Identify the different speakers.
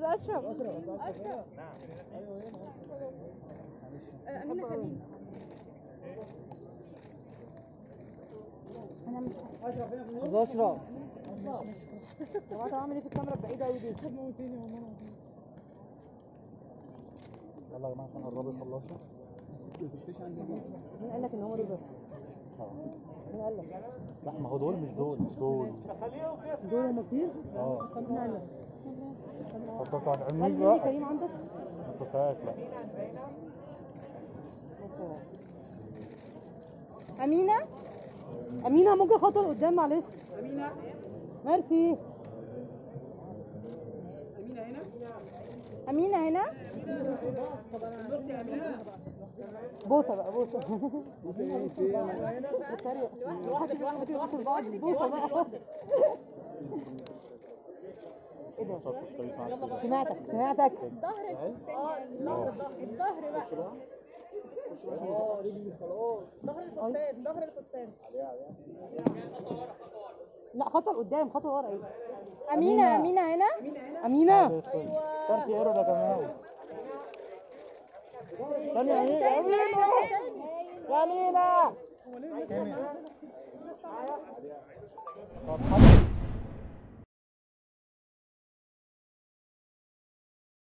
Speaker 1: اشرف اشرف آه، امينه خليل انا مش
Speaker 2: استاذ اشرف
Speaker 1: هو انا اعمل ايه في الكاميرا البعيده قوي دي
Speaker 2: يلا يا جماعه عشان قربوا يخلصوا
Speaker 1: مين قال لك ان هو دول بس مين قال لك
Speaker 2: لا ما هو دول مش دول دول
Speaker 1: دول هم كتير
Speaker 2: اه
Speaker 1: مين قال لك
Speaker 2: طب بتاع
Speaker 1: هل
Speaker 2: عميد
Speaker 1: نيلي
Speaker 2: بقى
Speaker 1: كريم عندك
Speaker 2: ما فيهاش لا
Speaker 1: امينه امينه ممكن خطوه لقدام معلش
Speaker 3: أمينة
Speaker 1: ميرسي
Speaker 3: أمينة هنا
Speaker 1: امينه هنا
Speaker 3: بصي يا أمينة
Speaker 1: بوسه بقى بوسه بتريق واحد واحد واحد بعض بوسه بقى ايه ده سمعتك سمعتك
Speaker 4: ظهر الفستان الظهر بقى
Speaker 3: اه رجلي خلاص ظهر الفستان ظهر الفستان
Speaker 1: لا خطوه لقدام خطوه ورا ايه
Speaker 3: أمينة أمينة هنا
Speaker 1: امينه
Speaker 2: كان في ايرور يا جماعه ثانية يا أمينة يا أمينة يا أمينة طب حاضر